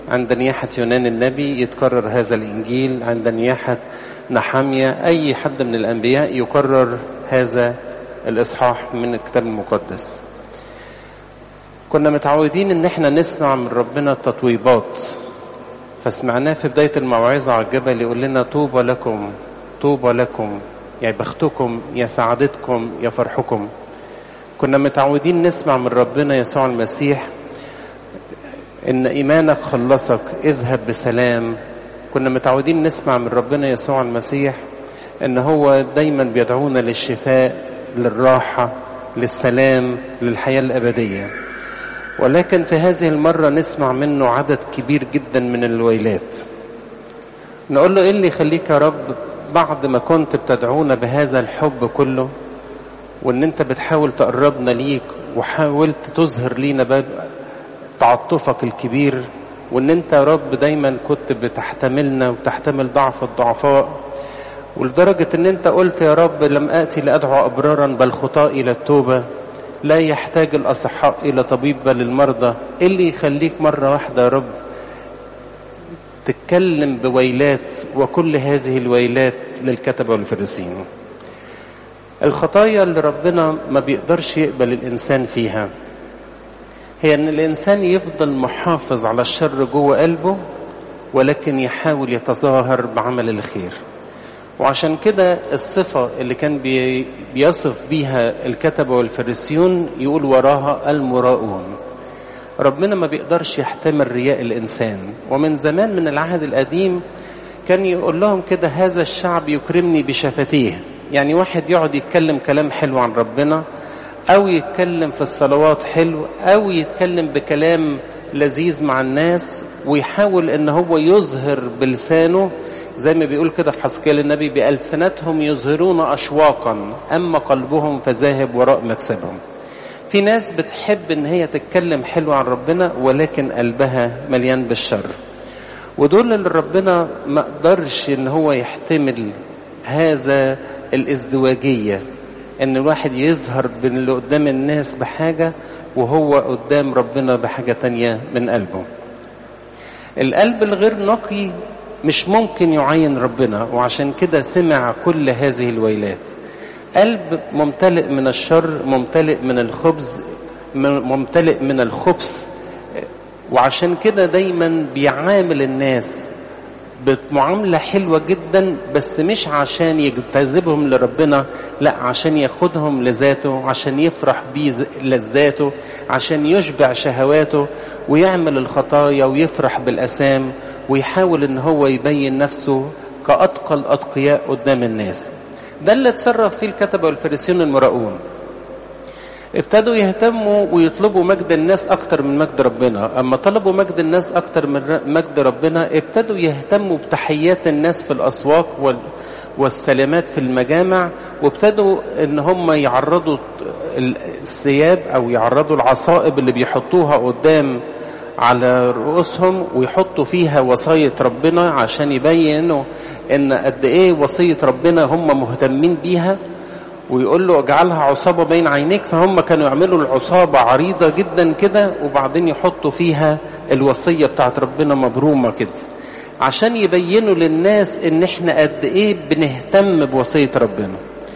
عند نياحة يونان النبي يتكرر هذا الإنجيل عند نياحة نحمية أي حد من الأنبياء يكرر هذا الإصحاح من الكتاب المقدس كنا متعودين ان احنا نسمع من ربنا التطويبات فسمعناه في بداية الموعظة على الجبل يقول لنا طوبى لكم طوبى لكم يا بختكم يا سعادتكم يا فرحكم كنا متعودين نسمع من ربنا يسوع المسيح ان ايمانك خلصك اذهب بسلام كنا متعودين نسمع من ربنا يسوع المسيح ان هو دايما بيدعونا للشفاء للراحة للسلام للحياة الأبدية ولكن في هذه المرة نسمع منه عدد كبير جدا من الويلات نقول له ايه اللي يخليك يا رب بعد ما كنت بتدعونا بهذا الحب كله وان انت بتحاول تقربنا ليك وحاولت تظهر لينا باب تعاطفك الكبير وان انت يا رب دايما كنت بتحتملنا وتحتمل ضعف الضعفاء ولدرجة ان انت قلت يا رب لم اتي لادعو ابرارا بل خطاء الى التوبة لا يحتاج الاصحاء الى طبيب بل المرضى إيه اللي يخليك مرة واحدة يا رب تتكلم بويلات وكل هذه الويلات للكتبة والفريسين الخطايا اللي ربنا ما بيقدرش يقبل الانسان فيها هي ان الانسان يفضل محافظ على الشر جوه قلبه ولكن يحاول يتظاهر بعمل الخير وعشان كده الصفة اللي كان بي بيصف بيها الكتبة والفريسيون يقول وراها المراؤون ربنا ما بيقدرش يحتمل رياء الإنسان ومن زمان من العهد القديم كان يقول لهم كده هذا الشعب يكرمني بشفتيه يعني واحد يقعد يتكلم كلام حلو عن ربنا أو يتكلم في الصلوات حلو أو يتكلم بكلام لذيذ مع الناس ويحاول ان هو يظهر بلسانه زي ما بيقول كده في حسكيل النبي بألسنتهم يظهرون أشواقا أما قلبهم فذاهب وراء مكسبهم في ناس بتحب ان هي تتكلم حلو عن ربنا ولكن قلبها مليان بالشر ودول اللي ربنا ما قدرش ان هو يحتمل هذا الازدواجية ان الواحد يظهر بين اللي قدام الناس بحاجة وهو قدام ربنا بحاجة تانية من قلبه القلب الغير نقي مش ممكن يعين ربنا وعشان كده سمع كل هذه الويلات قلب ممتلئ من الشر ممتلئ من الخبز ممتلئ من الخبث وعشان كده دايما بيعامل الناس بمعاملة حلوة جدا بس مش عشان يجتذبهم لربنا لا عشان ياخدهم لذاته عشان يفرح بيه لذاته عشان يشبع شهواته ويعمل الخطايا ويفرح بالأسام ويحاول ان هو يبين نفسه كأتقى الأتقياء قدام الناس ده اللي اتصرف فيه الكتبة والفريسيون المراؤون ابتدوا يهتموا ويطلبوا مجد الناس اكتر من مجد ربنا اما طلبوا مجد الناس اكتر من مجد ربنا ابتدوا يهتموا بتحيات الناس في الاسواق وال والسلامات في المجامع وابتدوا ان هم يعرضوا الثياب او يعرضوا العصائب اللي بيحطوها قدام على رؤوسهم ويحطوا فيها وصاية ربنا عشان يبينوا ان قد ايه وصية ربنا هم مهتمين بيها ويقول له اجعلها عصابة بين عينيك فهم كانوا يعملوا العصابة عريضة جدا كده وبعدين يحطوا فيها الوصية بتاعت ربنا مبرومة كده عشان يبينوا للناس ان احنا قد ايه بنهتم بوصية ربنا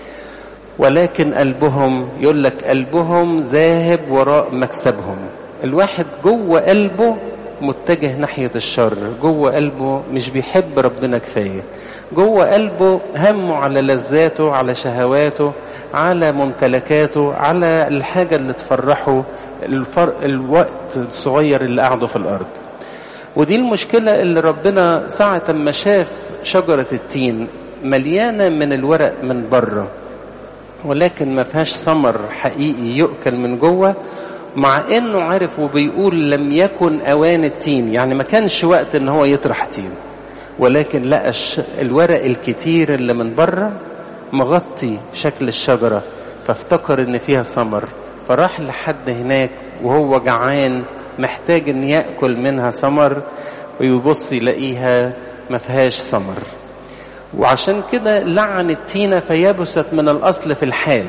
ولكن قلبهم يقول لك قلبهم ذاهب وراء مكسبهم الواحد جوه قلبه متجه ناحية الشر جوه قلبه مش بيحب ربنا كفاية جوه قلبه همه على لذاته على شهواته على ممتلكاته على الحاجة اللي تفرحه الفرق الوقت الصغير اللي قعده في الأرض ودي المشكلة اللي ربنا ساعة ما شاف شجرة التين مليانة من الورق من بره ولكن ما فيهاش ثمر حقيقي يؤكل من جوه مع انه عارف وبيقول لم يكن اوان التين يعني ما كانش وقت ان هو يطرح تين ولكن لقى الورق الكتير اللي من بره مغطي شكل الشجرة فافتكر ان فيها ثمر فراح لحد هناك وهو جعان محتاج ان يأكل منها ثمر ويبص يلاقيها ما فيهاش ثمر وعشان كده لعن التينة فيبست من الأصل في الحال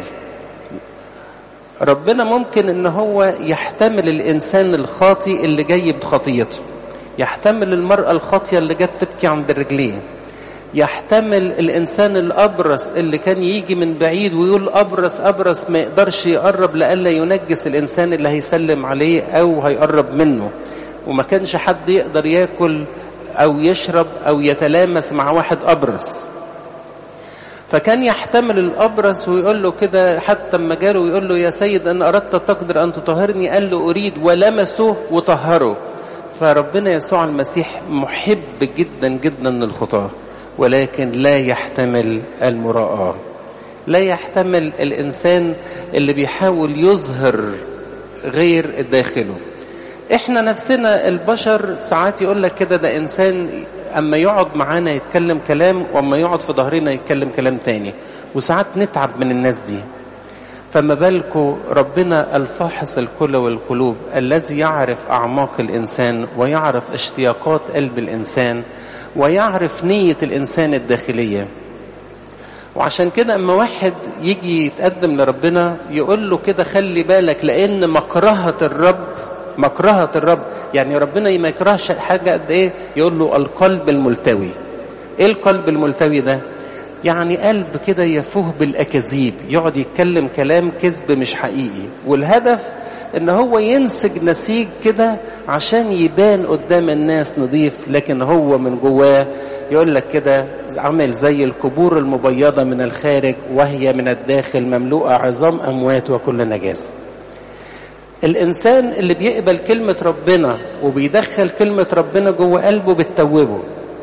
ربنا ممكن ان هو يحتمل الانسان الخاطي اللي جاي بخطيته يحتمل المرأة الخاطية اللي جت تبكي عند الرجلين يحتمل الإنسان الأبرص اللي كان يجي من بعيد ويقول أبرص أبرص ما يقدرش يقرب لألا ينجس الإنسان اللي هيسلم عليه أو هيقرب منه وما كانش حد يقدر ياكل أو يشرب أو يتلامس مع واحد أبرص فكان يحتمل الأبرص ويقول له كده حتى لما جاله ويقول له يا سيد أن أردت تقدر أن تطهرني قال له أريد ولمسه وطهره فربنا يسوع المسيح محب جدا جدا للخطاه ولكن لا يحتمل المراءة لا يحتمل الإنسان اللي بيحاول يظهر غير داخله احنا نفسنا البشر ساعات يقول لك كده ده انسان اما يقعد معانا يتكلم كلام واما يقعد في ظهرنا يتكلم كلام تاني وساعات نتعب من الناس دي فما بالكم ربنا الفاحص الكل والقلوب الذي يعرف اعماق الانسان ويعرف اشتياقات قلب الانسان ويعرف نية الإنسان الداخلية وعشان كده اما واحد يجي يتقدم لربنا يقول له كده خلي بالك لأن مكرهة الرب مكرهة الرب يعني ربنا ما يكرهش حاجة قد إيه يقول له القلب الملتوي إيه القلب الملتوي ده يعني قلب كده يفوه بالأكاذيب يقعد يتكلم كلام كذب مش حقيقي والهدف ان هو ينسج نسيج كده عشان يبان قدام الناس نظيف لكن هو من جواه يقول لك كده عامل زي القبور المبيضة من الخارج وهي من الداخل مملوءة عظام أموات وكل نجاسة الإنسان اللي بيقبل كلمة ربنا وبيدخل كلمة ربنا جوه قلبه بتتوبه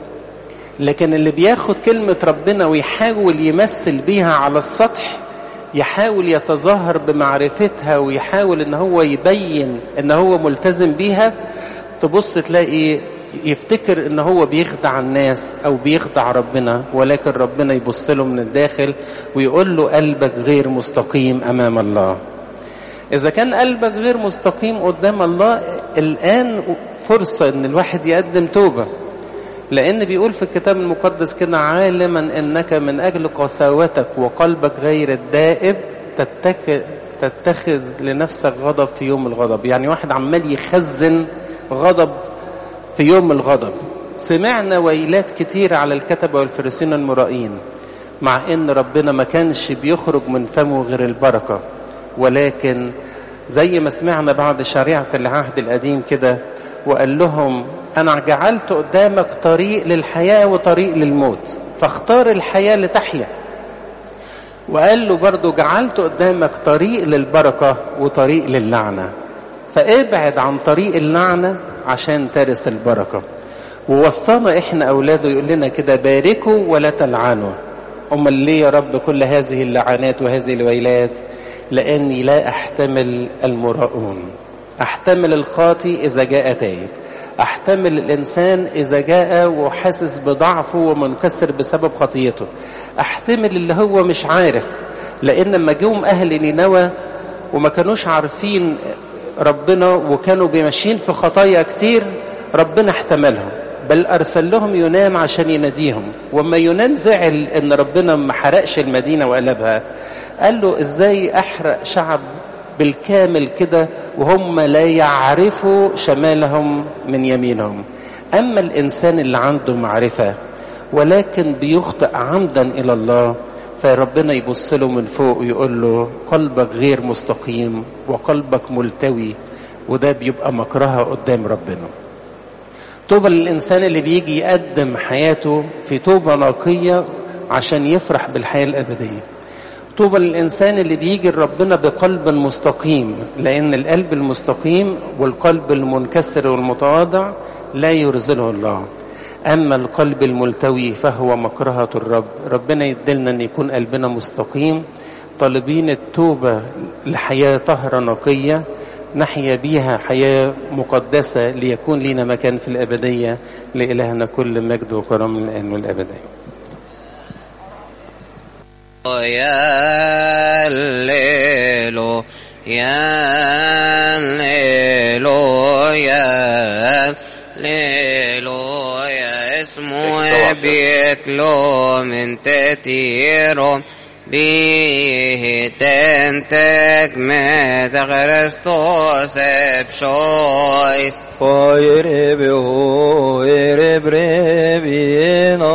لكن اللي بياخد كلمة ربنا ويحاول يمثل بيها على السطح يحاول يتظاهر بمعرفتها ويحاول ان هو يبين ان هو ملتزم بيها تبص تلاقي يفتكر ان هو بيخدع الناس او بيخدع ربنا ولكن ربنا يبص له من الداخل ويقول له قلبك غير مستقيم امام الله اذا كان قلبك غير مستقيم قدام الله الان فرصة ان الواحد يقدم توبة لأن بيقول في الكتاب المقدس كده عالما أنك من أجل قساوتك وقلبك غير الدائب تتك... تتخذ لنفسك غضب في يوم الغضب يعني واحد عمال يخزن غضب في يوم الغضب سمعنا ويلات كتير على الكتبة والفرسين المرائين مع ان ربنا ما كانش بيخرج من فمه غير البركة ولكن زي ما سمعنا بعد شريعة العهد القديم كده وقال لهم أنا جعلت قدامك طريق للحياة وطريق للموت فاختار الحياة لتحيا وقال له برضو جعلت قدامك طريق للبركة وطريق للعنة فابعد عن طريق اللعنة عشان ترث البركة ووصانا احنا اولاده يقول لنا كده باركوا ولا تلعنوا امال ليه يا رب كل هذه اللعنات وهذه الويلات لاني لا احتمل المراؤون احتمل الخاطي اذا جاء تايب احتمل الانسان اذا جاء وحاسس بضعفه ومنكسر بسبب خطيته احتمل اللي هو مش عارف لان لما جم اهل نينوى وما كانوش عارفين ربنا وكانوا بيمشين في خطايا كتير ربنا احتملهم بل ارسل لهم يونان عشان يناديهم وما يونان زعل ان ربنا ما حرقش المدينه وقلبها قال له ازاي احرق شعب بالكامل كده وهم لا يعرفوا شمالهم من يمينهم أما الإنسان اللي عنده معرفة ولكن بيخطئ عمدا إلى الله فربنا يبص له من فوق ويقول له قلبك غير مستقيم وقلبك ملتوي وده بيبقى مكرهة قدام ربنا توبة للإنسان اللي بيجي يقدم حياته في توبة نقية عشان يفرح بالحياة الأبدية طوبى للإنسان اللي بيجي لربنا بقلب مستقيم لأن القلب المستقيم والقلب المنكسر والمتواضع لا يرزله الله أما القلب الملتوي فهو مكرهة الرب ربنا يدلنا أن يكون قلبنا مستقيم طالبين التوبة لحياة طهرة نقية نحيا بيها حياة مقدسة ليكون لنا مكان في الأبدية لإلهنا كل مجد وكرم الآن والأبدية يا الليلو يا الليلو يا ليلو يا اسمه بيكلو من تتيرو Lihentek med Kristus ebshoy. Fire be ho, ere brevi en